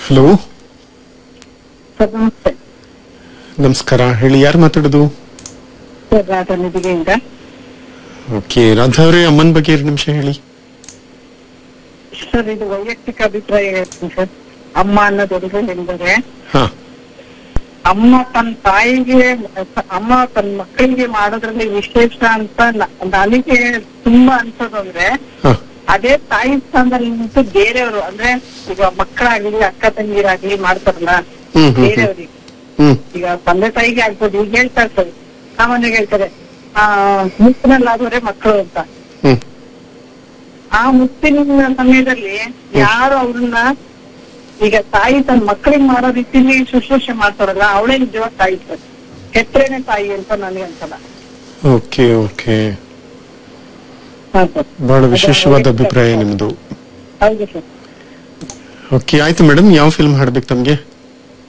Hello sir ನಮಸ್ತೆ ನಮಸ್ಕಾರ ಹೇಳಿ ಯಾರು ಮಾತಾಡೋದು ಸರ್ ರಾಧಾ ನಿಧಿಗೆಯಿಂದ ಓಕೆ ರಾಧಾ ಅವರೇ ಅಮ್ಮನ ಬಗ್ಗೆ ಎರಡು ನಿಮಿಷ ಹೇಳಿ ಸರ್ ಇದು ವೈಯಕ್ತಿಕ ಅಭಿಪ್ರಾಯ ಹೇಳ್ತೀನಿ ಸರ್ ಅಮ್ಮ ಅನ್ನೋದೊಂದು ಎಂದರೆ ಹಾ ಅಮ್ಮ ತನ್ನ ತಾಯಿಗೆ ಅಮ್ಮ ತನ್ನ ಮಕ್ಕಳಿಗೆ ಮಾಡೋದ್ರಲ್ಲಿ ವಿಶೇಷ ಅಂತ ನ- ನನಗೆ ತುಂಬಾ ಅನ್ಸೋದು ಅಂದ್ರೆ ಹಾ ಅದೇ ತಾಯಿ ಸ್ಥಾನದಲ್ಲಿ ನಿಂತು ಬೇರೆಯವರು ಅಂದ್ರೆ ಈಗ ಮಕ್ಕಳಾಗ್ಲಿ ಅಕ್ಕ ತಂಗಿರಾಗ್ಲಿ ಮಾಡ್ತಾರಲ್ಲ ಹ್ಮ್, ಹ್ಮ್, ಹ್ಮ್. ಬೇರೆಯವ್ರಿಗೆ ಹ್ಮ್ ಈಗ ತಂದೆ ತಾಯಿಗೆ ಆಗ್ಬೋದು ಈಗ ಹೇಳ್ತಾ ಇರ್ತಾರೆ ಸಾಮಾನ್ಯವಾಗಿ ಹೇಳ್ತಾರೆ ಆ ಮುತ್ತಿನಲ್ಲಾದವರೇ ಮಕ್ಕಳು ಅಂತ ಹ್ಮ್ ಆ ಮುತ್ತಿನ ಸಮಯದಲ್ಲಿ ಯಾರು ಅವ್ರನ್ನ ಈಗ ತಾಯಿ ತನ್ನ ಮಕ್ಕಳಿಗೆ ಮಾಡೋ ರೀತಿಲಿ ಶುಶ್ರೂಷೆ ಮಾಡ್ತಾರಲ್ಲ ಅವಳೇ ನಿಜವಾದ ತಾಯಿ ಸರ್ ಹೆತ್ರೇನೆ ತಾಯಿ ಅಂತ ನನಗೆ ಅನ್ಸಲ್ಲ ಓಕೆ ಓಕೆ ಹಾ ಸರ್ ಬಹಳ ವಿಶೇಷವಾದ ಅಭಿಪ್ರಾಯ ನಿಮ್ದು ಹೌದು ಸರ್ ಓಕೆ ಆಯ್ತು ಮೇಡಮ್ ಯಾವ ಫಿಲ್ಮ್ ಹಾಡ್ಬೇಕು ತಮ್ಗೆ